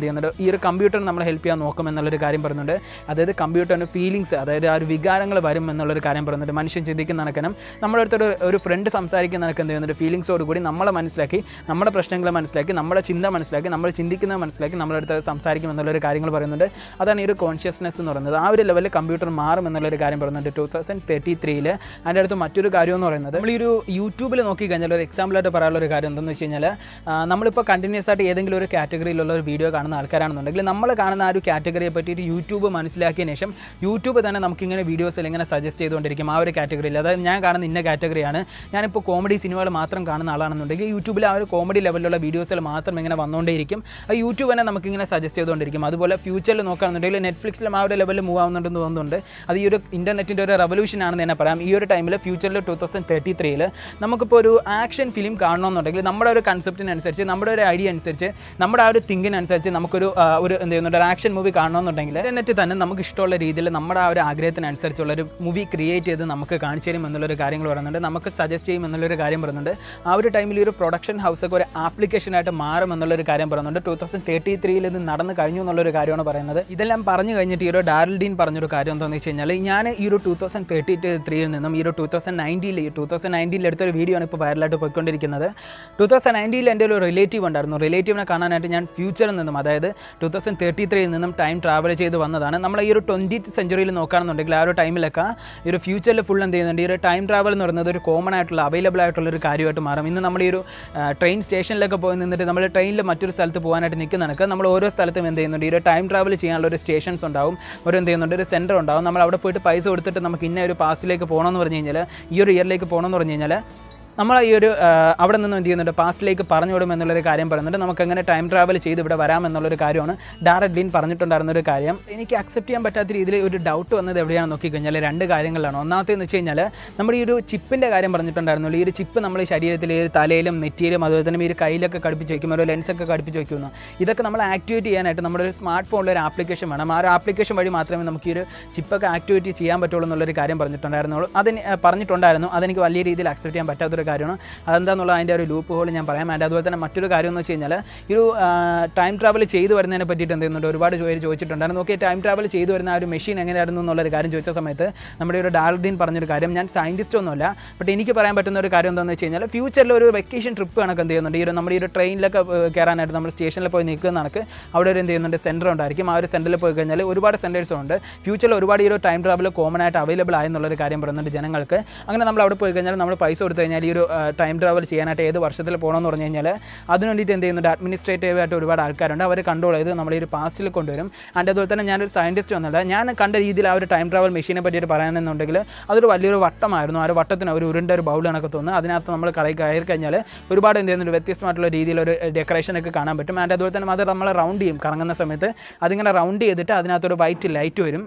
ഈ ഒരു കമ്പ്യൂട്ടർ നമ്മളെ ഹെൽപ്പ് ചെയ്യാൻ നോക്കും എന്നുള്ളൊരു കാര്യം പറയുന്നുണ്ട് അതായത് കമ്പ്യൂട്ടറിന് ഫീലിങ്സ് അതായത് ആ ഒരു വികാരങ്ങൾ വരും എന്നുള്ളൊരു കാര്യം പറയുന്നുണ്ട് മനുഷ്യൻ ചിന്തിക്കുന്ന നടക്കണം നമ്മുടെ അടുത്തൊരു ഒരു ഫ്രണ്ട് സംസാരിക്കുന്ന നടക്ക് എന്ത് ചെയ്യുന്നുണ്ട് ഫീലിങ്സോട് കൂടി നമ്മളെ മനസ്സിലാക്കി നമ്മുടെ പ്രശ്നങ്ങൾ മനസ്സിലാക്കി നമ്മുടെ ചിന്ത മനസ്സിലാക്കി നമ്മൾ ചിന്തിക്കുന്നത് മനസ്സിലാക്കി നമ്മുടെ അടുത്ത് സംസാരിക്കും എന്നുള്ളൊരു കാര്യങ്ങൾ പറയുന്നുണ്ട് അതാണ് ഈ ഒരു കോൺഷ്യസ്നെസ് എന്ന് പറയുന്നത് ആ ഒരു ലെവലിൽ കമ്പ്യൂട്ടർ മാറും എന്നുള്ളൊരു കാര്യം പറയുന്നുണ്ട് ടൂ തൗസൻഡ് തേർട്ടി ത്രീയിൽ അതിൻ്റെ അടുത്ത് മറ്റൊരു കാര്യം എന്ന് പറയുന്നത് നമ്മൾ ഈ ഒരു യൂട്യൂബിൽ നോക്കി കഴിഞ്ഞാൽ ഒരു എക്സാമ്പിളായിട്ട് പറയാനുള്ള ഒരു കാര്യം എന്താണെന്ന് വെച്ച് കഴിഞ്ഞാൽ ആ, നമ്മളിപ്പോൾ കണ്ടിന്യൂസ് ആയിട്ട് ഏതെങ്കിലും ഒരു കാറ്റഗറിയിലുള്ള ഒരു വീഡിയോ കാണുന്ന ആൾക്കാരാണെന്നുണ്ടെങ്കിൽ നമ്മൾ കാണുന്ന ആ ഒരു കാറ്റഗറിയെ പറ്റിയിട്ട് യൂട്യൂബ് മനസ്സിലാക്കിയ ശേഷം യൂട്യൂബ് തന്നെ നമുക്കിങ്ങനെ വീഡിയോസിൽ ഇങ്ങനെ സജസ്റ്റ് ചെയ്തുകൊണ്ടിരിക്കും ആ ഒരു കാറ്റഗറിയിൽ അതായത് ഞാൻ കാണുന്ന ഇന്ന കാറ്റഗറിയാണ് ഞാനിപ്പോൾ കോമഡി സിനിമകൾ മാത്രം കാണുന്ന ആളാണെന്നുണ്ടെങ്കിൽ യൂട്യൂബിൽ ആ ഒരു കോമഡി ലെവലിലുള്ള വീഡിയോസിൽ മാത്രം ഇങ്ങനെ വന്നുകൊണ്ടേയിരിക്കും ആ യൂട്യൂബ് തന്നെ നമുക്കിങ്ങനെ സജസ്റ്റ് ചെയ്തുകൊണ്ടിരിക്കും അതുപോലെ ഫ്യൂച്ചറിൽ നോക്കുകയാണെന്നുണ്ടെങ്കിൽ നെറ്റ്ഫ്ലിക്സിലും ആ ഒരു ലെവലിൽ മൂവ് ആവുന്നുണ്ടെന്ന് തോന്നുന്നുണ്ട് അത് ഈ ഒരു ഇൻ്റർനെറ്റിൻ്റെ ഒരു റവല്യൂഷൻ ആണെന്ന് തന്നെ പറയാം ഈ ഒരു ടൈമിൽ ഫ്യൂച്ചറിൽ ടൂ തൗസൻഡ് തേർട്ടി ത്രീയിൽ നമുക്കിപ്പോൾ ഒരു ആക്ഷൻ ഫിലിം കാണണമെന്നുണ്ടെങ്കിൽ നമ്മുടെ ഒരു കൺസെപ്റ്റിനനുസരിച്ച് നമ്മുടെ ഒരു ഐഡിയ അനുസരിച്ച് നമ്മുടെ ആ ഒരു തിങ്കിനനുസരിച്ച് നമുക്കൊരു ആ, ഒരു എന്ത് ചെയ്യുന്നുണ്ട് ഒരു ആക്ഷൻ മൂവി കാണണമെന്നുണ്ടെങ്കിൽ ഇൻ്റർനെറ്റ് തന്നെ നമുക്ക് ഇഷ്ടമുള്ള രീതിയിൽ നമ്മുടെ ആ ഒരു ആഗ്രഹത്തിനനുസരിച്ചുള്ള ഒരു മൂവി ക്രിയേറ്റ് ചെയ്ത് നമുക്ക് കാണിച്ചു തരും എന്നുള്ളൊരു കാര്യങ്ങൾ പറയുന്നുണ്ട് നമുക്ക് സജസ്റ്റ് ചെയ്യും എന്നുള്ളൊരു കാര്യം പറയുന്നുണ്ട് ആ ഒരു ടൈമിൽ ഈ ഒരു പ്രൊഡക്ഷൻ ഹൗസൊക്കെ ഒരു ആപ്ലിക്കേഷനായിട്ട് മാറും എന്നുള്ളൊരു കാര്യം പറയുന്നുണ്ട് ടൂ തൗസൻഡ് തേർട്ടി ത്രീയിൽ ഇത് നടന്നു കഴിഞ്ഞു എന്നുള്ളൊരു കാര്യമാണ് പറയുന്നത് ഇതെല്ലാം പറഞ്ഞു കഴിഞ്ഞിട്ട് ഈ ഒരു ഡാരൽ ഡീൻ പറഞ്ഞൊരു കാര്യം എന്താണെന്ന് വെച്ച് കഴിഞ്ഞാൽ ഞാൻ ഈ ഒരു ടൂ തൗസൻഡ് തേർട്ടി ത്രീയിൽ നിന്നും ഈ ഒരു ടൂ തൗസൻഡ് നയൻറ്റീനിൽ ടൂ തൗസൻഡ് നയൻറ്റീനിൽ എടുത്തൊരു വീഡിയോ ആണ് ഇപ്പോൾ വൈറലായിട്ട് പോയിക്കൊണ്ടിരിക്കുന്നത് ടൂ തൗസൻഡ് നയൻറ്റീനിൽ എൻ്റെ ഒരു റിലേറ്റീവ് ഉണ്ടായിരുന്നു റിലേറ്റീവിനെ കാണാനായിട്ട് ഞാൻ ഫ്യൂച്ചറിൽ നിന്നും അതായത് ടൂ തൗസൻഡ് തേർട്ടി ത്രീയിൽ നിന്നും ടൈം ട്രാവൽ ചെയ്ത് വന്നതാണ് നമ്മൾ ഈ ഒരു ട്വൻറ്റീത്ത് സെഞ്ചുറിയിൽ നോക്കുകയാണെന്നുണ്ടെങ്കിൽ ആ ഒരു ടൈമിലൊക്കെ ഈ ഒരു ഫ്യൂച്ചറിൽ ഫുൾ എന്ത് ചെയ്യുന്നുണ്ട് ഈ ഒരു ടൈം ട്രാവൽ എന്ന് പറയുന്നത് ഒരു കോമൺ ആയിട്ടുള്ള അവൈലബിൾ ആയിട്ടുള്ള ഒരു കാര്യമായിട്ട് മാറും ഇന്ന് നമ്മൾ ഈ ഒരു ട്രെയിൻ സ്റ്റേഷനിലൊക്കെ പോയി നിന്നിട്ട് നമ്മൾ ട്രെയിനിൽ മറ്റൊരു സ്ഥലത്ത് പോകാനായിട്ട് നിൽക്കുന്ന കണക്ക് നമ്മൾ ഓരോ സ്ഥലത്തും എന്ത് ചെയ്യുന്നുണ്ട് ഈ ഒരു ടൈം ട്രാവൽ ചെയ്യാനുള്ള ഒരു സ്റ്റേഷൻസ് ഉണ്ടാവും ഒരു എന്ത് ചെയ്യുന്നുണ്ട് ഒരു സെൻറ്റർ ഉണ്ടാവും നമ്മൾ അവിടെ പോയിട്ട് പൈസ കൊടുത്തിട്ട് നമുക്ക് ഇന്ന ഒരു പാസ്റ്റിലേക്ക് പോകണമെന്ന് പറഞ്ഞു കഴിഞ്ഞാൽ ഈ ഒരു ഇയറിലേക്ക് പോകണമെന്ന് പറഞ്ഞു കഴിഞ്ഞാൽ നമ്മൾ ഈ ഒരു ആ, അവിടെ നിന്ന് എന്ത് ചെയ്യുന്നുണ്ട് പാസ്റ്റിലേക്ക് പറഞ്ഞു വിടും എന്നുള്ളൊരു കാര്യം പറയുന്നുണ്ട് നമുക്ക് അങ്ങനെ ടൈം ട്രാവൽ ചെയ്ത് ഇവിടെ വരാം എന്നുള്ളൊരു കാര്യമാണ് ഡാരറ്റ് ഡീൻ പറഞ്ഞിട്ടുണ്ടായിരുന്ന ഒരു കാര്യം എനിക്ക് അക്സെപ്റ്റ് ചെയ്യാൻ പറ്റാത്ത രീതിയിൽ ഒരു ഡൗട്ട് വന്നത് എവിടെയാണെന്ന് നോക്കിക്കഴിഞ്ഞാൽ രണ്ട് കാര്യങ്ങളാണ് ഒന്നാമത്തേന്ന് വെച്ച് കഴിഞ്ഞാൽ നമ്മുടെ ഈ ഒരു ചിപ്പിൻ്റെ കാര്യം പറഞ്ഞിട്ടുണ്ടായിരുന്നുള്ളൂ ഈ ഒരു ചിപ്പ് നമ്മുടെ ശരീരത്തിൽ ഈ ഒരു തലയിലും നെറ്റിയിലും അതുപോലെ തന്നെ ഈ ഒരു കയ്യിലൊക്കെ ഘടിപ്പിച്ച് വയ്ക്കും ഒരു ലെൻസൊക്കെ ഘടിപ്പിച്ച് വയ്ക്കുന്നു ഇതൊക്കെ നമ്മൾ ആക്ടിവേറ്റ് ചെയ്യാനായിട്ട് നമ്മുടെ ഒരു സ്മാർട്ട് ഫോണിൽ ഒരു ആപ്ലിക്കേഷൻ വേണം ആ ഒരു ആപ്ലിക്കേഷൻ വഴി മാത്രമേ നമുക്ക് ഈ ഒരു ചിപ്പൊക്കെ ആക്ടിവേറ്റ് ചെയ്യാൻ പറ്റുള്ളൂ എന്നുള്ളൊരു കാര്യം പറഞ്ഞിട്ടുണ്ടായിരുന്നുള്ളൂ അതിന് ആ, പറഞ്ഞിട്ടുണ്ടായിരുന്നു അതെനിക്ക് വലിയ രീതിയിൽ അക്സെപ്റ്റ് ചെയ്യാൻ പറ്റാത്തൊരു കാര്യമാണ് അതെന്താന്നുള്ള അതിൻ്റെ ഒരു ലൂപ്പ് ഹോൾ ഞാൻ പറയാം ആൻഡ് അതുപോലെ തന്നെ മറ്റൊരു കാര്യം എന്ന് വെച്ച് കഴിഞ്ഞാൽ ഈ ഒരു ടൈം ട്രാവൽ ചെയ്തു വരുന്നതിനെ പറ്റിയിട്ട് എന്ത് ചെയ്യുന്നുണ്ട് ഒരുപാട് പേര് ചോദിച്ചിട്ടുണ്ടായിരുന്നു ഓക്കെ ടൈം ട്രാവൽ ചെയ്തു വരുന്ന ആ ഒരു മെഷീൻ എങ്ങനെയായിരുന്നു എന്നുള്ളൊരു കാര്യം ചോദിച്ച സമയത്ത് നമ്മുടെ ഒരു ഡാൽഡിൻ പറഞ്ഞൊരു കാര്യം ഞാൻ സയൻറ്റിസ്റ്റ് ഒന്നുമല്ല ബട്ട് എനിക്ക് പറയാൻ പറ്റുന്ന ഒരു കാര്യം എന്താണെന്ന് വെച്ച് കഴിഞ്ഞാൽ ഫ്യൂച്ചറിൽ ഒരു വെക്കേഷൻ ട്രിപ്പ് കണക്ക് എന്ത് ചെയ്യുന്നുണ്ട് ഈ ഒരു നമ്മുടെ ഈ ഒരു ട്രെയിനിലൊക്കെ ഏഹ്, കയറാനായിട്ട് നമ്മൾ സ്റ്റേഷനിൽ പോയി നിൽക്കുന്ന കണക്ക് അവിടെ ഒരു എന്ത് ചെയ്യുന്നുണ്ട് സെൻറ്റർ ഉണ്ടായിരിക്കും ആ ഒരു സെൻറ്ററിൽ പോയി കഴിഞ്ഞാൽ ഒരുപാട് സെൻറ്റേഴ്സും ഉണ്ട് ഫ്യൂച്ചറിൽ ഒരുപാട് ഈ ഒരു ടൈം ട്രാവൽ കോമൺ ആയിട്ട് അവൈലബിൾ ആയെന്നുള്ളൊരു കാര്യം പറയുന്നുണ്ട് ജനങ്ങൾക്ക് അങ്ങനെ നമ്മൾ അവിടെ പോയി കഴിഞ്ഞാൽ നമ്മൾ പൈസ കൊടുത്തു കഴിഞ്ഞാൽ ഈ ഒരു ടൈം ട്രാവൽ ചെയ്യാനായിട്ട് ഏത് വർഷത്തിൽ പോകണമെന്ന് പറഞ്ഞു കഴിഞ്ഞാൽ അതിന് വേണ്ടിയിട്ട് എന്ത് ചെയ്യുന്നുണ്ട് അഡ്മിനിസ്ട്രേറ്റീവ് ആയിട്ട് ഒരുപാട് ആൾക്കാരുണ്ട് അവർ കൺട്രോൾ ചെയ്ത് നമ്മൾ ഈ ഒരു പാസ്റ്റിൽ കൊണ്ടുവരും ആൻഡ് അതുപോലെ തന്നെ ഞാനൊരു സയൻറ്റിസ്റ്റ് ഒന്നുമല്ല ഞാൻ കണ്ട രീതിയിൽ ആ ഒരു ടൈം ട്രാവൽ മെഷീനെ പറ്റിയിട്ട് പറയാനെന്നുണ്ടെങ്കിൽ അതൊരു വലിയൊരു വട്ടമായിരുന്നു ആ ഒരു വട്ടത്തിന് ഒരു ഉരുണ്ട ഒരു ബൗൾ കണക്ക് തോന്നുന്നു അതിനകത്ത് നമ്മൾ കറയി കയറി കഴിഞ്ഞാൽ ഒരുപാട് എന്ത് ചെയ്യുന്നുണ്ട് വ്യത്യസ്തമായിട്ടുള്ള രീതിയിലൊരു ഡെക്കറേഷൻ ഒക്കെ കാണാൻ പറ്റും ആൻഡ് അതുപോലെ തന്നെ അത് നമ്മൾ റൗണ്ട് ചെയ്യും കറങ്ങുന്ന സമയത്ത് അതിങ്ങനെ റൗണ്ട് ചെയ്തിട്ട് അതിനകത്തൊരു വൈറ്റ് ലൈറ്റ് വരും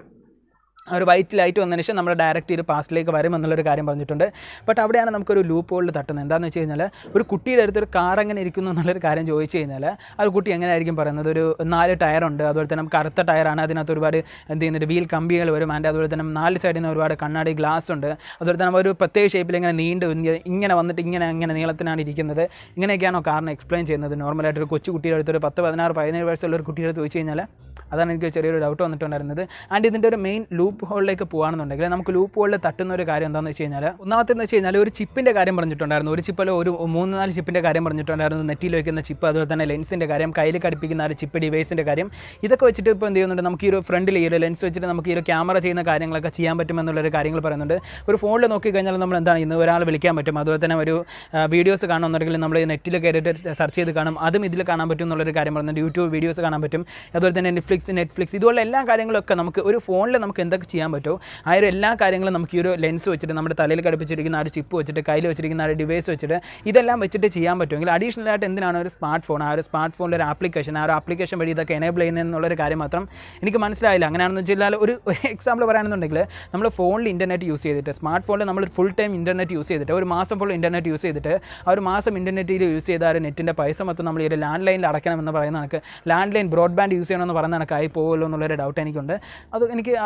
ആ ഒരു വൈറ്റ് ലൈറ്റ് വന്നതിന് ശേഷം നമ്മൾ ഡയറക്റ്റ് ഒരു പാസ്റ്റിലേക്ക് വരും എന്നുള്ളൊരു കാര്യം പറഞ്ഞിട്ടുണ്ട് ബട്ട് അവിടെയാണ് നമുക്കൊരു ലൂപ്പ് ഹോളിൽ തട്ടുന്നത് എന്താണെന്ന് വെച്ച് കഴിഞ്ഞാൽ ഒരു കുട്ടിയുടെ അടുത്ത് ഒരു കാർ എങ്ങനെ ഇരിക്കുന്നു എന്നുള്ളൊരു കാര്യം ചോദിച്ചു കഴിഞ്ഞാൽ ആ ഒരു കുട്ടി എങ്ങനെയായിരിക്കും പറയുന്നത് ഒരു നാല് ടയറുണ്ട് അതുപോലെ തന്നെ നമുക്ക് കറുത്ത ടയറാണ് അതിനകത്ത് ഒരുപാട് എന്ത് ചെയ്യുന്നുണ്ട് വീൽ കമ്പികൾ വരും അതിൻ്റെ അതുപോലെ തന്നെ നാല് സൈഡിൽ നിന്ന് ഒരുപാട് കണ്ണാടി ഗ്ലാസ് ഉണ്ട് അതുപോലെ തന്നെ ഒരു പ്രത്യേക ഷേപ്പിൽ ഇങ്ങനെ നീണ്ട് ഇങ്ങ- ഇങ്ങനെ വന്നിട്ട് ഇങ്ങനെ ഇങ്ങനെ നീളത്തിനാണ് ഇരിക്കുന്നത് ഇങ്ങനെയൊക്കെയാണോ കാറിന് എക്സ്പ്ലെയിൻ ചെയ്യുന്നത് നോർമലായിട്ട് ഒരു കൊച്ചു കുട്ടിയുടെ അടുത്ത് ഒരു പത്ത് പതിനാറ് പതിനേഴ് വയസ്സുള്ള ഒരു കുട്ടിയുടെ അടുത്ത് ചോദിച്ചു കഴിഞ്ഞാൽ അതാണ് എനിക്ക് ചെറിയൊരു ഡൗട്ട് വന്നിട്ടുണ്ടായിരുന്നത് ആൻഡ് ഇതിൻ്റെ ഒരു മെയിൻ ലൂപ്പ് ഹോളിലേക്ക് പോകുകയാണെന്നുണ്ടെങ്കിൽ നമുക്ക് ലൂപ്പ് ഹോളിൽ തട്ടുന്ന ഒരു കാര്യം എന്താണെന്ന് വെച്ച് കഴിഞ്ഞാൽ ഒന്നാമത്തെന്ന് വെച്ച് കഴിഞ്ഞാൽ ഒരു ചിപ്പിൻ്റെ കാര്യം പറഞ്ഞിട്ടുണ്ടായിരുന്നു ഒരു ചിപ്പിൽ ഒരു മൂന്ന് നാല് ചിപ്പിൻ്റെ കാര്യം പറഞ്ഞിട്ടുണ്ടായിരുന്നു നെറ്റിയിൽ വയ്ക്കുന്ന ചിപ്പ് അതുപോലെ തന്നെ ലെൻസിൻ്റെ കാര്യം കയ്യിൽ ഘടിപ്പിക്കുന്ന ആ ഒരു ചിപ്പ് ഡിവൈസിൻ്റെ കാര്യം ഇതൊക്കെ വെച്ചിട്ട് ഇപ്പോൾ എന്ത് ചെയ്യുന്നുണ്ട് നമുക്ക് ഈ ഒരു ഫ്രണ്ടിൽ ഈ ഒരു ലെൻസ് വെച്ചിട്ട് നമുക്ക് ഈ ഒരു ക്യാമറ ചെയ്യുന്ന കാര്യങ്ങളൊക്കെ ചെയ്യാൻ പറ്റുമെന്നുള്ളൊരു കാര്യങ്ങൾ പറയുന്നുണ്ട് ഒരു ഫോണിൽ നോക്കി കഴിഞ്ഞാൽ നമ്മൾ എന്താണ് ഇന്ന് ഒരാൾ വിളിക്കാൻ പറ്റും അതുപോലെ തന്നെ ഒരു വീഡിയോസ് കാണുന്നുണ്ടെങ്കിൽ നമ്മൾ നെറ്റിൽ കയറിയിട്ട് സെർച്ച് ചെയ്ത് കാണും അതും ഇതിൽ കാണാൻ പറ്റും എന്നുള്ളൊരു കാര്യം പറയുന്നുണ്ട് യൂട്യൂബ് വീഡിയോസ് കാണാൻ പറ്റും അതുപോലെ തന്നെ നെറ്റ്ഫ്ലിക്സ് നെറ്റ്ഫ്ലിക്സ് ഇതുപോലുള്ള എല്ലാ കാര്യങ്ങളൊക്കെ നമുക്ക് ഒരു ഫോണിൽ നമുക്ക് എന്തൊക്കെ ചെയ്യാൻ പറ്റുമോ ആ ഒരു എല്ലാ കാര്യങ്ങളും നമുക്ക് ഈ ഒരു ലെൻസ് വെച്ചിട്ട് നമ്മുടെ തലയിൽ ഘടിപ്പിച്ചിരിക്കുന്ന ആ ഒരു ചിപ്പ് വെച്ചിട്ട് കയ്യിൽ വെച്ചിരിക്കുന്ന ആ ഒരു ഡിവൈസ് വെച്ചിട്ട് ഇതെല്ലാം വെച്ചിട്ട് ചെയ്യാൻ പറ്റുമെങ്കിൽ അഡീഷണൽ ആയിട്ട് എന്തിനാണ് ഒരു സ്മാർട്ട് ഫോൺ ആ ഒരു സ്മാർട്ട് ഫോണിൽ ഒരു ആപ്ലിക്കേഷൻ ആ ഒരു ആപ്ലിക്കേഷൻ വഴി ഇതൊക്കെ എനേബിൾ ചെയ്യുന്നതെന്നുള്ളൊരു കാര്യം മാത്രം എനിക്ക് മനസ്സിലായില്ല അങ്ങനെയാണെന്ന് വെച്ചാൽ ഒരു എക്സാമ്പിൾ പറയുകയാണെന്നുണ്ടെങ്കിൽ നമ്മൾ ഫോണിൽ ഇൻ്റർനെറ്റ് യൂസ് ചെയ്തിട്ട് സ്മാർട്ട് ഫോണിൽ നമ്മൾ ഫുൾ ടൈം ഇൻ്റർനെറ്റ് യൂസ് ചെയ്തിട്ട് ഒരു മാസം ഫുൾ ഇൻ്റർനെറ്റ് യൂസ് ചെയ്തിട്ട് ആ ഒരു മാസം ഇൻ്റർനെറ്റിൽ യൂസ് ചെയ്ത ആ ഒരു നെറ്റിൻ്റെ പൈസ മൊത്തം നമ്മൾ ഈ ഒരു ലാൻഡ് ലൈനിൽ അടയ്ക്കണമെന്ന് പറയുന്ന കണക്ക് ലാൻഡ് ലൈൻ ബ്രോഡ്ബാൻഡ് യൂസ് ചെയ്യണമെന്ന് പറയുന്ന കണക്കായി പോകുമല്ലോ എന്നുള്ളൊരു ഡൗട്ട് എനിക്കുണ്ട് അത് എനിക്ക് അക്സെപ്റ്റ്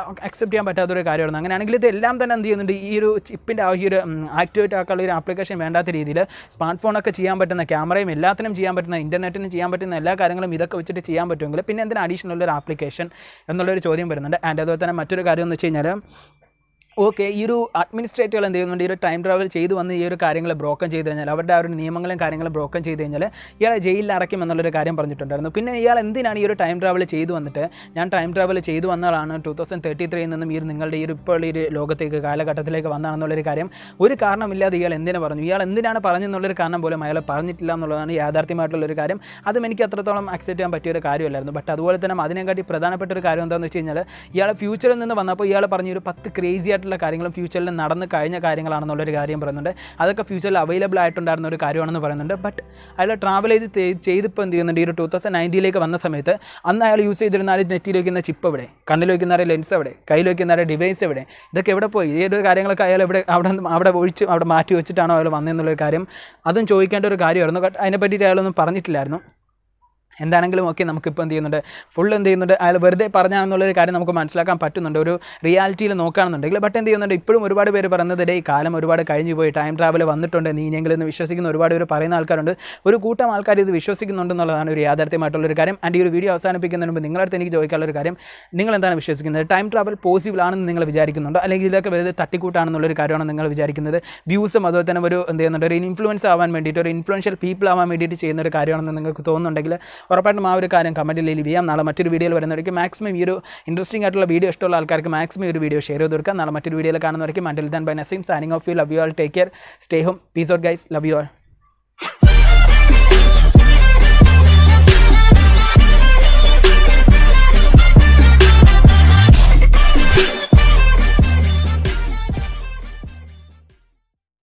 അക്സെപ്റ്റ് ചെയ്യാൻ പറ്റാത്തൊരു കാര്യമാണ് അങ്ങനെയാണെങ്കിൽ ഇതെല്ലാം തന്നെ എന്ത് ചെയ്യുന്നുണ്ട് ഈ ഒരു ചിപ്പിൻ്റെ ആ ഈ ഒരു ആക്ടിവേറ്റ് ആക്കാനുള്ള ഒരു ആപ്ലിക്കേഷൻ വേണ്ടാത്ത രീതിയിൽ സ്മാർട്ട് ഫോണൊക്കെ ചെയ്യാൻ പറ്റുന്ന ക്യാമറയും എല്ലാത്തിനും ചെയ്യാൻ പറ്റുന്ന ഇൻ്റർനെറ്റിനും ചെയ്യാൻ പറ്റുന്ന എല്ലാ കാര്യങ്ങളും ഇതൊക്കെ വെച്ചിട്ട് ചെയ്യാൻ പറ്റുമെങ്കിൽ പിന്നെ എന്തിനാ അഡീഷണൽ ഒരു ആപ്ലിക്കേഷൻ എന്നുള്ളൊരു ചോദ്യം വരുന്നുണ്ട് ആൻഡ് അതുപോലെ തന്നെ മറ്റൊരു കാര്യം എന്ന് വെച്ച് കഴിഞ്ഞാൽ ഓക്കെ ഈ ഒരു അഡ്മിനിസ്ട്രേറ്റീവുകൾ എന്ത് ചെയ്യുന്നുണ്ട് ഈ ഒരു ടൈം ട്രാവൽ ചെയ്തു വന്ന് ഈ ഒരു കാര്യങ്ങൾ ബ്രോക്കൺ ചെയ്ത് കഴിഞ്ഞാൽ അവരുടെ ആ ഒരു നിയമങ്ങളും കാര്യങ്ങളും ബ്രോക്കൺ ചെയ്ത് കഴിഞ്ഞാൽ ഇയാളെ ജയിലിൽ അടയ്ക്കും എന്നുള്ളൊരു കാര്യം പറഞ്ഞിട്ടുണ്ടായിരുന്നു പിന്നെ ഇയാൾ എന്തിനാണ് ഈ ഒരു ടൈം ട്രാവൽ ചെയ്തു വന്നിട്ട് ഞാൻ ടൈം ട്രാവൽ ചെയ്തു വന്നതാണ് ടൂ തൗസൻഡ് തേർട്ടി ത്രീയിൽ നിന്നും ഈ ഒരു നിങ്ങളുടെ ഈ ഒരു ഇപ്പോൾ ഈ ഒരു ലോകത്തേക്ക് കാലഘട്ടത്തിലേക്ക് വന്നതാണെന്നുള്ളൊരു കാര്യം ഒരു കാരണമില്ലാതെ ഇയാൾ എന്തിനു പറഞ്ഞു ഇയാൾ എന്തിനാണ് പറഞ്ഞെന്നുള്ളൊരു കാരണം പോലും അയാൾ പറഞ്ഞിട്ടില്ല എന്നുള്ളതാണ് യാഥാർത്ഥ്യമായിട്ടുള്ളൊരു കാര്യം അതും എനിക്ക് അത്രത്തോളം അക്സെപ്റ്റ് ചെയ്യാൻ പറ്റിയ ഒരു കാര്യമല്ലായിരുന്നു ബട്ട് അതുപോലെ തന്നെ അതിനെക്കാട്ടി പ്രധാനപ്പെട്ട ഒരു കാര്യം എന്താണെന്ന് വെച്ച് കഴിഞ്ഞാൽ ഇയാൾ ഫ്യൂച്ചറിൽ നിന്ന് വന്നപ്പോൾ ഇയാൾ പറഞ്ഞ ഒരു പത്ത് ക്രേസി ആയിട്ടുള്ള കാര്യങ്ങളും ഫ്യൂച്ചറിൽ നടന്ന് കഴിഞ്ഞ കാര്യങ്ങളാണെന്നുള്ളൊരു കാര്യം പറയുന്നുണ്ട് അതൊക്കെ ഫ്യൂച്ചറിൽ അവൈലബിൾ ആയിട്ടുണ്ടായിരുന്ന ഒരു കാര്യമാണെന്ന് പറയുന്നുണ്ട് ബട്ട് അയാൾ ട്രാവൽ ചെയ്ത് തേ- ചെയ്തിപ്പോൾ എന്ത് ചെയ്യുന്നുണ്ട് ഈ ഒരു ടൂ തൗസൻഡ് നയൻറ്റിയിലേക്ക് വന്ന സമയത്ത് അന്ന് അയാൾ യൂസ് ചെയ്തിരുന്ന ആ ഒരു നെറ്റിൽ വയ്ക്കുന്ന ചിപ്പ് എവിടെ കണ്ണിൽ വയ്ക്കുന്ന ആ ലെൻസ് എവിടെ കയ്യിൽ വയ്ക്കുന്ന ആ ഡിവൈസ് എവിടെ ഇതൊക്കെ എവിടെ പോയി ഈ ഒരു കാര്യങ്ങളൊക്കെ അയാൾ എവിടെ അവിടെ നിന്ന് അവിടെ ഒഴിച്ച് അവിടെ മാറ്റി വെച്ചിട്ടാണോ അയാൾ വന്നതെന്നുള്ളൊരു കാര്യം അതും ചോദിക്കേണ്ട ഒരു കാര്യമായിരുന്നു ബട്ട് അതിനെ പറ്റിയിട്ട് അയാളൊന്നും പറഞ്ഞിട്ടില്ലായിരുന്നു എന്താണെങ്കിലും ഓക്കെ നമുക്കിപ്പോൾ എന്ത് ചെയ്യുന്നുണ്ട് ഫുൾ എന്ത് ചെയ്യുന്നുണ്ട് അയാൾ വെറുതെ പറഞ്ഞാണെന്നുള്ളൊരു കാര്യം നമുക്ക് മനസ്സിലാക്കാൻ പറ്റുന്നുണ്ട് ഒരു റിയാലിറ്റിയിൽ നോക്കുകയാണെന്നുണ്ടെങ്കിൽ ബട്ട് എന്ത് ചെയ്യുന്നുണ്ട് ഇപ്പോഴും ഒരുപാട് പേര് പറയുന്നത് ഡേ ഈ കാലം ഒരുപാട് കഴിഞ്ഞു പോയി ടൈം ട്രാവൽ വന്നിട്ടുണ്ട് നീ ഇനിയെങ്കിലും എന്ന് വിശ്വസിക്കുന്ന ഒരുപാട് പേര് പറയുന്ന ആൾക്കാരുണ്ട് ഒരു കൂട്ടം ആൾക്കാർ ഇത് വിശ്വസിക്കുന്നുണ്ടെന്നുള്ളതാണ് ഒരു യാഥാർത്ഥ്യമായിട്ടുള്ളൊരു കാര്യം ആൻഡ് ഈ ഒരു വീഡിയോ അവസാനിപ്പിക്കുന്നതിന് മുമ്പ് നിങ്ങളുടെ അടുത്ത് എനിക്ക് ചോദിക്കാനുള്ള ഒരു കാര്യം നിങ്ങൾ എന്താണ് വിശ്വസിക്കുന്നത് ടൈം ട്രാവൽ പോസിബിൾ ആണെന്ന് നിങ്ങൾ വിചാരിക്കുന്നുണ്ടോ അല്ലെങ്കിൽ ഇതൊക്കെ വെറുതെ തട്ടിക്കൂട്ടാണെന്നുള്ളൊരു കാര്യമാണ് നിങ്ങൾ വിചാരിക്കുന്നത് വ്യൂസും അതുപോലെ തന്നെ ഒരു എന്ത് ചെയ്യുന്നുണ്ട് ഒരു ഇൻഫ്ലുവൻസ് ആവാൻ വേണ്ടിയിട്ട് ഒരു ഇൻഫ്ലുവൻഷ്യൽ പീപ്പിൾ ആവാൻ വേണ്ടിയിട്ട് ചെയ്യുന്ന ഒരു കാര്യമാണെന്ന് നിങ്ങൾക്ക് തോന്നുന്നുണ്ടെങ്കിൽ ഉറപ്പായിട്ടും ആ ഒരു കാര്യം കമൻറ്റിൽ ലീവ് ചെയ്യാം നാളെ മറ്റൊരു വീഡിയോയിൽ വരുന്നവർക്ക് മാക്സിമം ഈ ഒരു ഇൻട്രസ്റ്റിംഗ് ആയിട്ടുള്ള വീഡിയോ ഇഷ്ടമുള്ള ആൾക്കാർക്ക് മാക്സിമം ഈ ഒരു വീഡിയോ ഷെയർ ചെയ്ത് കൊടുക്കാം നാളെ മറ്റൊരു വീഡിയോയിൽ കാണുന്നവർക്ക് until then bye Naseem signing off you love you all take care stay home peace out guys love you all